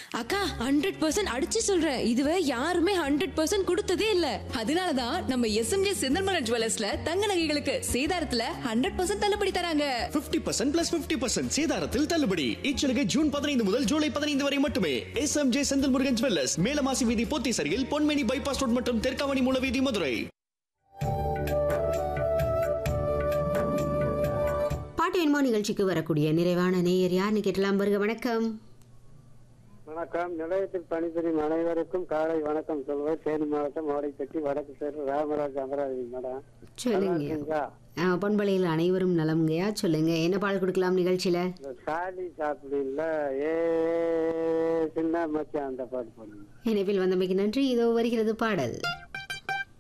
அக்கா hundred percent அடிச்சு சொல்றேன் இதுவரை யாருமே ஹண்ட்ரட் பர்சன்ட் கொடுத்ததே இல்ல அதனாலதான் நம்ம எஸ்எம்ஜே செந்தல்மலர் ஜுவல்லர்ஸ்ல தங்க நகைகளுக்கு சேதாரத்துல ஹண்ட்ரட் பர்சன்ட் தள்ளுபடி தராங்க 50% பர்சன்ட் பிளஸ் பிப்டி பர்சன்ட் சேதாரத்தில் தள்ளுபடி இச்சலுகை ஜூன் பதினைந்து முதல் ஜூலை பதினைந்து வரை மட்டுமே S M J Senthil Murugan jewellers Melamasi வீதி போத்தீசரியில் பொன்மேனி பைபாஸ் ரோட் மற்றும் தெற்காவணி மூலவீதி மதுரை பாட்டு வேணுமா நிகழ்ச்சிக்கு வரக்கூடிய நிறைவான நேயர் யாருன்னு கேட்டலாம் வருக வணக்கம் வணக்கம் நிலையத்தில் பணிபுரியும் அனைவருக்கும் காலை வணக்கம் சொல்வது தேனி மாவட்டம் ஓடைப்பட்டி வடக்கு தெரு ராமராஜ் அமராவதி மேடம் நல்லா சொல்லுங்க இருக்கீங்களா ஆ, பொன்பளையில் அனைவரும் நலம்ங்கய்யா சொல்லுங்க என்ன பாடல் கொடுக்கலாம் நிகழ்ச்சியில இந்த சாலி சாப்பிடல ஏ சின்ன மச்சான் அந்த பாட்டு பண்ணுங்க இணைப்பில் வந்தமைக்கு நன்றி இதோ வருகிறது பாடல்